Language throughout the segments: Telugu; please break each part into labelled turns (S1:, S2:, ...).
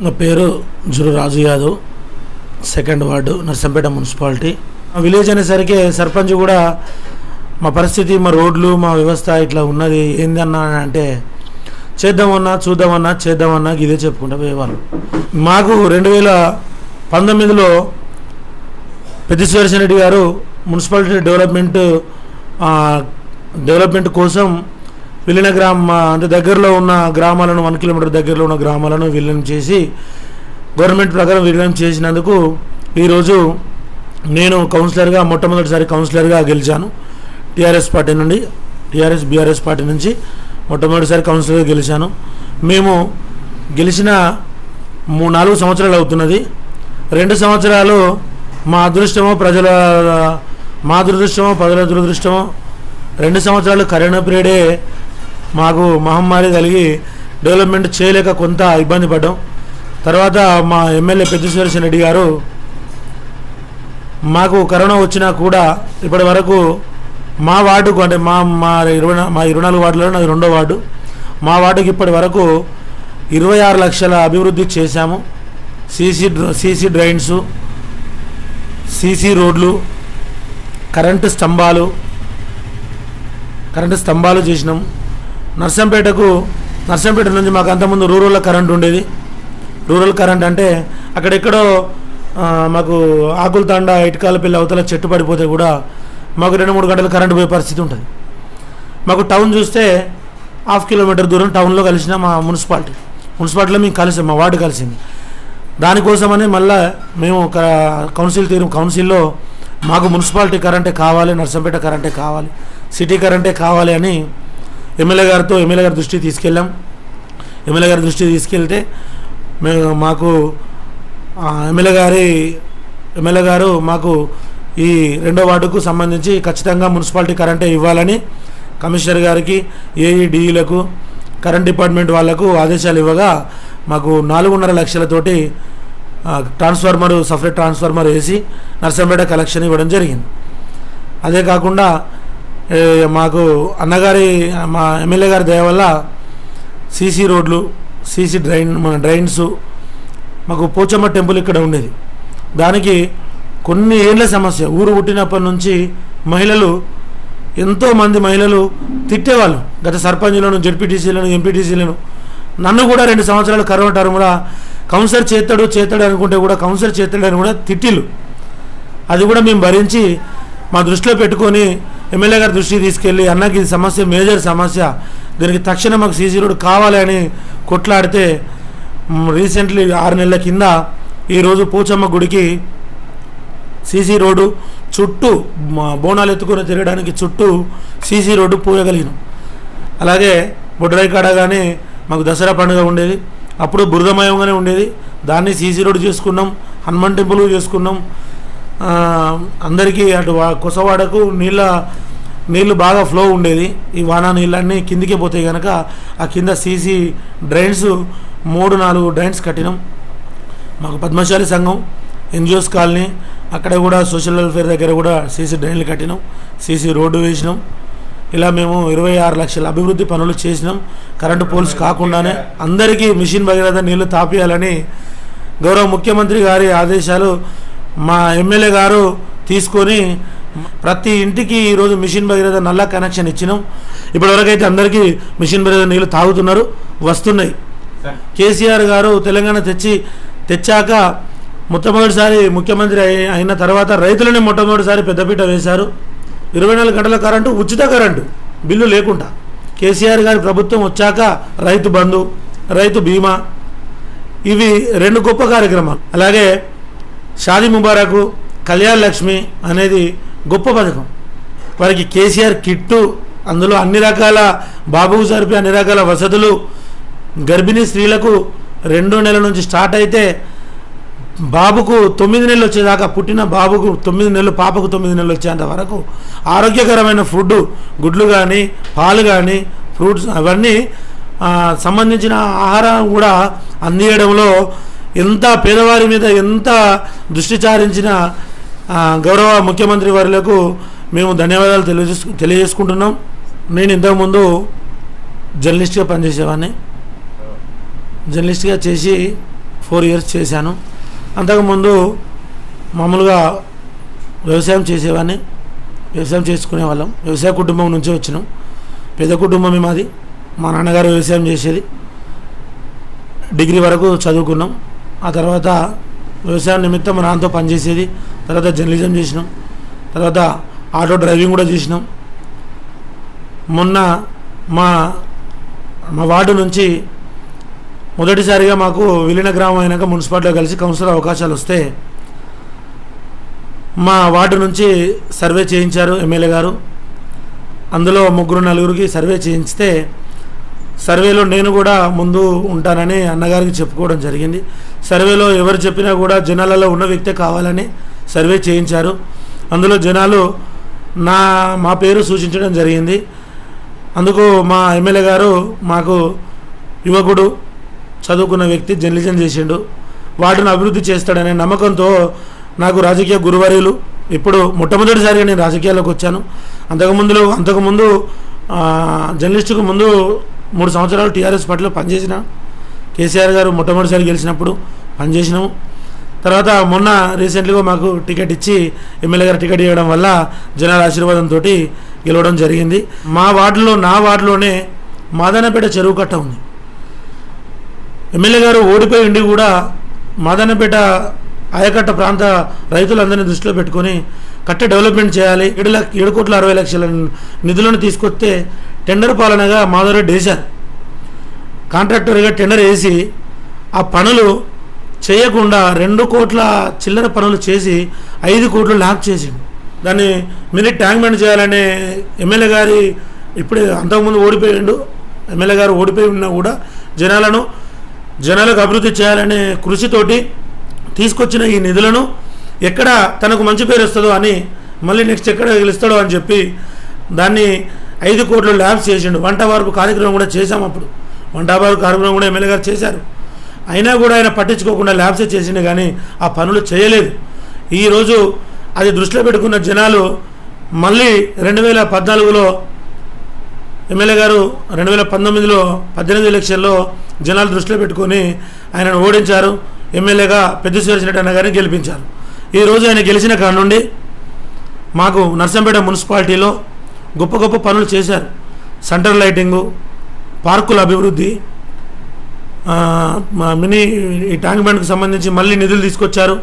S1: నా పేరు జురు Raju Yadav second ward Narsampet municipality మా విలేజ్ అనేసరికి సర్పంచ్ కూడా మా పరిస్థితి మా రోడ్లు మా వ్యవస్థ ఇట్లా ఉన్నది ఏందన్నా అని అంటే చేద్దామన్నా చూద్దామన్నా చేద్దామన్నా ఇదే చెప్పుకుంటా పోయేవాళ్ళు మాకు రెండు వేల పంతొమ్మిదిలో పెద్దిశ్వరసేన రెడ్డి గారు మున్సిపాలిటీ డెవలప్మెంట్ ఆ, డెవలప్మెంట్ కోసం విలీన గ్రామ అంటే దగ్గరలో ఉన్న గ్రామాలను వన్ కిలోమీటర్ దగ్గరలో ఉన్న గ్రామాలను విలీనం చేసి గవర్నమెంట్ ప్రకారం విలీనం చేసినందుకు ఈరోజు నేను కౌన్సిలర్గా మొట్టమొదటిసారి కౌన్సిలర్గా గెలిచాను టీఆర్ఎస్ పార్టీ నుండి టీఆర్ఎస్ బీఆర్ఎస్ పార్టీ నుంచి మొట్టమొదటిసారి కౌన్సిలర్గా గెలిచాను మేము గెలిచిన మూ నాలుగు సంవత్సరాలు అవుతున్నది రెండు సంవత్సరాలు మా అదృష్టమో ప్రజల మా దురదృష్టమో ప్రజల దురదృష్టమో రెండు సంవత్సరాలు కరోనా పీరియడే మాకు మహమ్మారి కలిగి డెవలప్మెంట్ చేయలేక కొంత ఇబ్బంది పడ్డాం తర్వాత మా ఎమ్మెల్యే పెద్దశ్వర రెడ్డి గారు మాకు కరోనా వచ్చినా కూడా ఇప్పటి వరకు మా వార్డుకు అంటే మా మా ఇరవై నా- మా ఇరవై నాలుగు వార్డులలో నాది రెండో వార్డు మా వార్డుకి ఇప్పటి వరకు ఇరవై ఆరు లక్షల అభివృద్ధి చేశాము సీసీ డ్ర- సీసీ డ్రైన్స్ సీసీ రోడ్లు కరెంటు స్తంభాలు కరెంటు స్తంభాలు చేసినాం నర్సంపేటకు నర్సంపేట నుంచి మాకు అంతకుముందు రూరల్ కరెంట్ ఉండేది రూరల్ కరెంట్ అంటే అక్కడెక్కడో ఆ, మాకు ఆకుల తాండ ఇటుకాల పిల్ల అవతల చెట్టు పడిపోతే కూడా మాకు రెండు మూడు గంటలు కరెంట్ పోయే పరిస్థితి ఉంటుంది మాకు టౌన్ చూస్తే హాఫ్ కిలోమీటర్ దూరం టౌన్లో కలిసిన మా మున్సిపాలిటీ మున్సిపాలిటీలో మేము కలిసాం మా వార్డు కలిసింది దానికోసమని మళ్ళా మేము ఒక కౌన్సిల్ తీరు కౌన్సిల్లో మాకు మున్సిపాలిటీ కరెంటే కావాలి నర్సంపేట కరెంటే కావాలి సిటీ కరెంటే కావాలి అని ఎమ్మెల్యే గారితో ఎమ్మెల్యే గారి దృష్టికి తీసుకెళ్ళాం ఎమ్మెల్యే గారి దృష్టికి తీసుకెళ్తే మేము మాకు ఆ, ఎమ్మెల్యే గారి ఎమ్మెల్యే గారు మాకు ఈ రెండో వార్డుకు సంబంధించి ఖచ్చితంగా మున్సిపాలిటీ కరెంటే ఇవ్వాలని కమిషనర్ గారికి ఏఈడిఈలకు కరెంట్ డిపార్ట్మెంట్ వాళ్లకు ఆదేశాలు ఇవ్వగా మాకు నాలుగున్నర లక్షలతోటి ఆ, ట్రాన్స్ఫార్మర్ సపరేట్ ట్రాన్స్ఫార్మర్ వేసి నర్సంపేట కలెక్షన్ ఇవ్వడం జరిగింది అదే కాకుండా ఏ, మాకు అన్నగారి మా ఎమ్మెల్యే గారి దయ వల్ల సీసీ రోడ్లు సీసీ డ్రైన్ మన డ్రైన్స్ మాకు పోచమ్మ టెంపుల్ ఇక్కడ ఉండేది దానికి కొన్ని ఏళ్ళ సమస్య ఊరు పుట్టినప్పటి నుంచి మహిళలు ఎంతోమంది మహిళలు తిట్టేవాళ్ళు గత సర్పంచులను జడ్పీటీసీలను ఎంపీటీసీలను నన్ను కూడా రెండు సంవత్సరాలు కరోనా టర్మ్లో కౌన్సిలర్ చేస్తాడు చేస్తాడు అనుకుంటే కూడా కౌన్సిలర్ చేస్తాడు అని కూడా తిట్టిలు అది కూడా మేము భరించి మా దృష్టిలో పెట్టుకొని ఎమ్మెల్యే గారి దృష్టికి తీసుకెళ్ళి అన్నకి ఇది సమస్య మేజర్ సమస్య దీనికి తక్షణం మాకు సీసీ రోడ్ కావాలి అని కొట్లాడితే మ్, రీసెంట్లీ ఆరు నెలల కింద ఈరోజు పోచమ్మ గుడికి సీసీ రోడ్డు చుట్టూ మ- బోనాలు ఎత్తుకొని తిరగడానికి చుట్టూ సీసీ రోడ్డు పోయగలిగినాం అలాగే బొడ్రాయి కాడ కానీ మాకు దసరా పండుగ ఉండేది అప్పుడు బురదమయంగానే ఉండేది దాన్ని సీసీ రోడ్డు చేసుకున్నాం హనుమాన్ టెంపుల్ చేసుకున్నాం ఆ, అందరికీ అటు వా- కొసవాడకు నీళ్ళ నీళ్లు బాగా ఫ్లో ఉండేది ఈ వానా నీళ్ళన్నీ కిందికి పోతాయి కనుక ఆ కింద సీసీ డ్రైన్స్ మూడు నాలుగు డ్రైన్స్ కట్టినాం మాకు పద్మశాలి సంఘం ఎన్జిఓస్ కాలనీ అక్కడ కూడా సోషల్ వెల్ఫేర్ దగ్గర కూడా సీసీ డ్రైన్లు కట్టినాం సీసీ రోడ్డు వేసినాం ఇలా మేము ఇరవై ఆరు లక్షల అభివృద్ధి పనులు చేసినాం కరెంటు పోల్స్ కాకుండానే అందరికీ మిషన్ భగీరథ నీళ్లు తాపియాలని గౌరవ ముఖ్యమంత్రి గారి ఆదేశాలు మా ఎమ్మెల్యే గారు తీసుకొని ప్రతి ఇంటికి ఈరోజు మిషన్ భగీరథ నల్ల కనెక్షన్ ఇచ్చినాం ఇప్పటివరకైతే అందరికీ మిషన్ భగీరథ నీళ్లు తాగుతున్నారు వస్తున్నాయి కేసీఆర్ గారు తెలంగాణ తెచ్చి తెచ్చాక మొట్టమొదటిసారి ముఖ్యమంత్రి అయి- అయిన తర్వాత రైతులని మొట్టమొదటిసారి పెద్దపీట వేశారు ఇరవై నాలుగు గంటల కరెంటు ఉచిత కరెంటు బిల్లు లేకుండా కేసీఆర్ గారి ప్రభుత్వం వచ్చాక రైతు బంధు రైతు బీమా ఇవి రెండు గొప్ప కార్యక్రమాలు అలాగే షాదీ ముబారకు కళ్యాణ్ లక్ష్మి అనేది గొప్ప పథకం వారికి కేసీఆర్ కిట్టు అందులో అన్ని రకాల బాబుకు సరిపే అన్ని రకాల వసతులు గర్భిణీ స్త్రీలకు రెండో నెలల నుంచి స్టార్ట్ అయితే బాబుకు తొమ్మిది నెలలు వచ్చేదాకా పుట్టిన బాబుకు తొమ్మిది నెలలు పాపకు తొమ్మిది నెలలు వచ్చేంత వరకు ఆరోగ్యకరమైన ఫుడ్ గుడ్లు కానీ పాలు కానీ ఫ్రూట్స్ అవన్నీ ఆ, సంబంధించిన ఆహారం కూడా అందియడంలో ఎంత పేదవారి మీద ఎంత దృష్టి చారించిన ఆ, గౌరవ ముఖ్యమంత్రి వారులకు మేము ధన్యవాదాలు తెలియజేసు తెలియజేసుకుంటున్నాం నేను ఇంతకుముందు జర్నలిస్ట్గా పనిచేసేవాడిని జర్నలిస్ట్గా చేసి ఫోర్ ఇయర్స్ చేశాను అంతకుముందు మామూలుగా వ్యవసాయం చేసేవాడిని వ్యవసాయం చేసుకునే వాళ్ళం వ్యవసాయ కుటుంబం నుంచి వచ్చినాం పెద్ద కుటుంబమే మాది మా నాన్నగారు వ్యవసాయం చేసేది డిగ్రీ వరకు చదువుకున్నాం ఆ తర్వాత వ్యవసాయం నిమిత్తం మా నాన్నతో పనిచేసేది తర్వాత జర్నలిజం చేసినాం తర్వాత ఆటో డ్రైవింగ్ కూడా చేసినాం మొన్న మా మా వార్డు నుంచి మొదటిసారిగా మాకు విలీన గ్రామం అయినాక మున్సిపాలిటీలో కలిసి కౌన్సిలర్ అవకాశాలు వస్తే మా వార్డు నుంచి సర్వే చేయించారు ఎమ్మెల్యే గారు అందులో ముగ్గురు నలుగురికి సర్వే చేయించితే సర్వేలో నేను కూడా ముందు ఉంటానని అన్నగారికి చెప్పుకోవడం జరిగింది సర్వేలో ఎవరు చెప్పినా కూడా జనాలలో ఉన్న వ్యక్తే కావాలని సర్వే చేయించారు అందులో జనాలు నా మా పేరు సూచించడం జరిగింది అందుకు మా ఎమ్మెల్యే గారు మాకు యువకుడు చదువుకున్న వ్యక్తి జర్నలిజం చేసిండు వాటిని అభివృద్ధి చేస్తాడనే నమ్మకంతో నాకు రాజకీయ గురువర్యులు ఇప్పుడు మొట్టమొదటిసారిగా నేను రాజకీయాల్లోకి వచ్చాను అంతకుముందులో అంతకుముందు ఆ, జర్నలిస్టుకు ముందు మూడు సంవత్సరాలు టీఆర్ఎస్ పార్టీలో పనిచేసిన కేసీఆర్ గారు మొట్టమొదటిసారి గెలిచినప్పుడు పనిచేసినాము తర్వాత మొన్న రీసెంట్గా మాకు టికెట్ ఇచ్చి ఎమ్మెల్యే గారు టికెట్ ఇవ్వడం వల్ల జనాల ఆశీర్వాదంతో గెలవడం జరిగింది మా వార్డులో నా వార్డులోనే మాదనపేట చెరువు కట్ట ఉంది ఎమ్మెల్యే గారు ఓడిపోయి ఉండి కూడా మాదనపేట ఆయకట్ట ప్రాంత రైతులందరినీ దృష్టిలో పెట్టుకొని కట్ట డెవలప్మెంట్ చేయాలి ఏడు లక్ష ఏడు కోట్ల అరవై లక్షల నిధులను తీసుకొస్తే టెండర్ పాలనగా మాధవరెడ్డి వేశారు కాంట్రాక్టర్గా టెండర్ వేసి ఆ పనులు చేయకుండా రెండు కోట్ల చిల్లర పనులు చేసి ఐదు కోట్లు లాక్ చేసిండు దాన్ని మినీ ట్యాంక్మెంట్ చేయాలనే ఎమ్మెల్యే గారి ఇప్పుడే అంతకుముందు ఓడిపోయిండు ఎమ్మెల్యే గారు ఓడిపోయి ఉన్నా కూడా జనాలను జనాలకు అభివృద్ధి చేయాలనే కృషితోటి తీసుకొచ్చిన ఈ నిధులను ఎక్కడ తనకు మంచి పేరు వస్తుందో అని మళ్ళీ నెక్స్ట్ ఎక్కడ గెలుస్తాడో అని చెప్పి దాన్ని ఐదు కోట్లు ల్యాబ్స్ చేసిండు వంట వార్పు కార్యక్రమం కూడా చేశాం అప్పుడు వంట వార్పు కార్యక్రమం కూడా ఎమ్మెల్యే గారు చేశారు అయినా కూడా ఆయన పట్టించుకోకుండా ల్యాబ్సే చేసిండు కానీ ఆ పనులు చేయలేదు ఈరోజు అది దృష్టిలో పెట్టుకున్న జనాలు మళ్ళీ రెండు వేల పద్నాలుగులో ఎమ్మెల్యే గారు రెండు వేల పంతొమ్మిదిలో పద్దెనిమిది ఎలక్షన్లో జనాలు దృష్టిలో పెట్టుకొని ఆయనను ఓడించారు ఎమ్మెల్యేగా పెద్ద సురేష్ అన్న గారిని గెలిపించారు ఈరోజు ఆయన గెలిచిన కాడ నుండి మాకు నర్సంపేట మున్సిపాలిటీలో గొప్ప గొప్ప పనులు చేశారు సెంటర్ లైటింగు పార్కుల అభివృద్ధి ఆ, మా మినీ ఈ ట్యాంక్ బండ్కి సంబంధించి మళ్ళీ నిధులు తీసుకొచ్చారు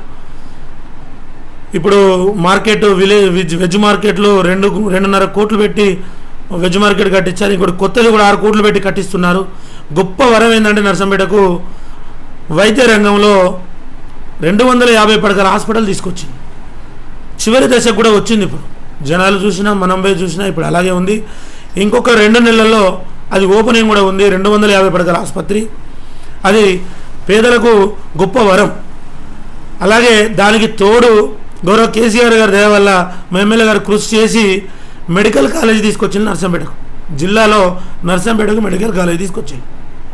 S1: ఇప్పుడు మార్కెట్ విలేజ్ వెజ్ వెజ్ మార్కెట్లో రెండు రెండున్నర కోట్లు పెట్టి వెజ్ మార్కెట్ కట్టించారు ఇంకోటి కొత్తది కూడా ఆరు కోట్లు పెట్టి కట్టిస్తున్నారు గొప్ప వరం ఏంటంటే నర్సంపేటకు వైద్య రంగంలో రెండు వందల యాభై పడకల హాస్పిటల్ తీసుకొచ్చింది చివరి దశకు కూడా వచ్చింది ఇప్పుడు జనాలు చూసినా మనం పోయి చూసినా ఇప్పుడు అలాగే ఉంది ఇంకొక రెండు నెలల్లో అది ఓపెనింగ్ కూడా ఉంది రెండు వందల యాభై పడకల ఆసుపత్రి అది పేదలకు గొప్ప వరం అలాగే దానికి తోడు గౌరవ కేసీఆర్ గారి దయ వల్ల మా ఎమ్మెల్యే గారు కృషి చేసి మెడికల్ కాలేజ్ తీసుకొచ్చింది నర్సంపేటకు జిల్లాలో నర్సంపేటకు మెడికల్ కాలేజ్ తీసుకొచ్చింది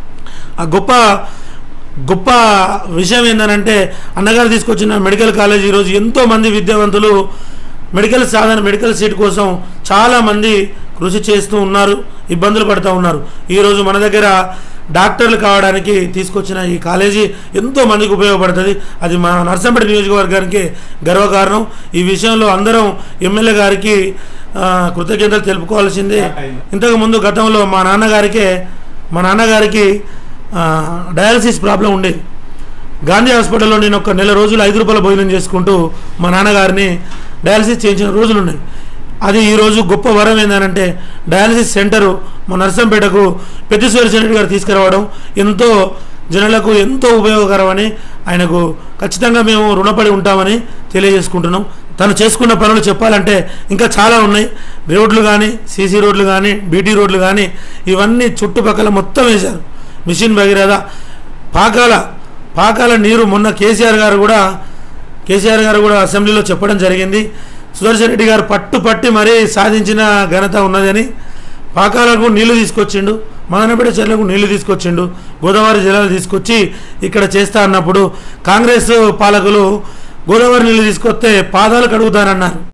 S1: ఆ గొప్ప గొప్ప విషయం ఏంటంటే అన్నగారు తీసుకొచ్చిన మెడికల్ కాలేజ్ ఈరోజు ఎంతోమంది విద్యావంతులు మెడికల్ సాధన మెడికల్ సీట్ కోసం చాలామంది కృషి చేస్తూ ఉన్నారు ఇబ్బందులు పడుతూ ఉన్నారు ఈరోజు మన దగ్గర డాక్టర్లు కావడానికి తీసుకొచ్చిన ఈ కాలేజీ ఎంతో మందికి ఉపయోగపడుతుంది అది మా నర్సంపేట నియోజకవర్గానికి గర్వకారణం ఈ విషయంలో అందరం ఎమ్మెల్యే గారికి ఆ, కృతజ్ఞతలు తెలుపుకోవాల్సిందే ఇంతకు ముందు గతంలో మా నాన్నగారికే మా నాన్నగారికి ఆ, డయాలసిస్ ప్రాబ్లం ఉండేది గాంధీ హాస్పిటల్లో నేను ఒక నెల రోజులు ఐదు రూపాయల భోజనం చేసుకుంటూ మా నాన్నగారిని డయాలసిస్ చేయించిన రోజులు ఉన్నాయి అది ఈరోజు గొప్ప వరం ఏంటంటే డయాలసిస్ సెంటరు మా నర్సంపేటకు పెద్దశ్వరి రెడ్డి గారు తీసుకురావడం ఎంతో జనులకు ఎంతో ఉపయోగకరమని ఆయనకు ఖచ్చితంగా మేము రుణపడి ఉంటామని తెలియజేసుకుంటున్నాం తను చేసుకున్న పనులు చెప్పాలంటే ఇంకా చాలా ఉన్నాయి రోడ్లు కానీ సీసీ రోడ్లు కానీ బీటీ రోడ్లు కానీ ఇవన్నీ చుట్టుపక్కల మొత్తం వేశారు మిషన్ భగీరథ పాకాల పాకాల నీరు మొన్న కేసీఆర్ గారు కూడా కేసీఆర్ గారు కూడా అసెంబ్లీలో చెప్పడం జరిగింది సుదర్శన్ రెడ్డి గారు పట్టు పట్టి మరీ సాధించిన ఘనత ఉన్నదని పాకాలకు నీళ్లు తీసుకొచ్చిండు మదనపేట చెర్లకు నీళ్లు తీసుకొచ్చిండు గోదావరి జలాలు తీసుకొచ్చి ఇక్కడ చేస్తా అన్నప్పుడు కాంగ్రెస్ పాలకులు గోదావరి నీళ్లు తీసుకొస్తే పాదాలు కడుగుతానన్నారు